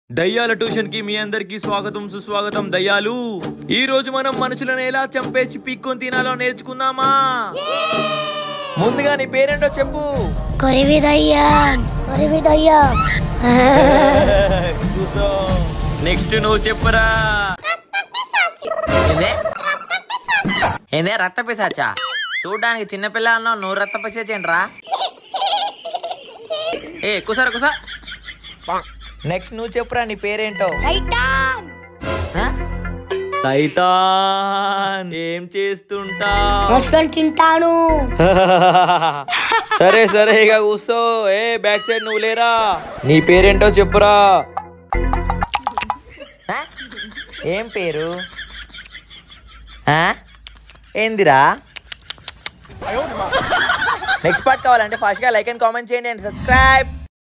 దయ్యాల ట్యూషన్ కి మీ అందరికి స్వాగతం సుస్వాగతం దయ్యాలు ఈ రోజు మనం మనుషులను ఎలా చంపేసి పీక్కొని తినాలో నేర్చుకుందామా ముందుగా నీ పేరేంటో చెప్పు కొరివిదయ్యా కొరివిదయ్యా నెక్స్ట్ నువ్వు చెప్పరా ఏందే ఏందే రక్త పిశాచా చూడ్డానికి చిన్నపిల్ల అన్నావు నువ్వు రక్త పిశాచేంట్రా ఏ కుసర కుస నెక్స్ట్ నువ్వు చెప్పురా నీ పేరేంటో సైతాన్ సైతాన్ ఏం చేస్తుంటా మనుషులు తింటాను సరే సరే ఇక కూర్చో ఏ బ్యాక్ సైడ్ నువ్వు లేరా నీ పేరేంటో చెప్పురా ఏం పేరు ఆ? ఏందిరా నెక్స్ట్ పార్ట్ కావాలంటే ఫాస్ట్గా లైక్ అండ్ కామెంట్ చేయండి అండ్ సబ్స్క్రైబ్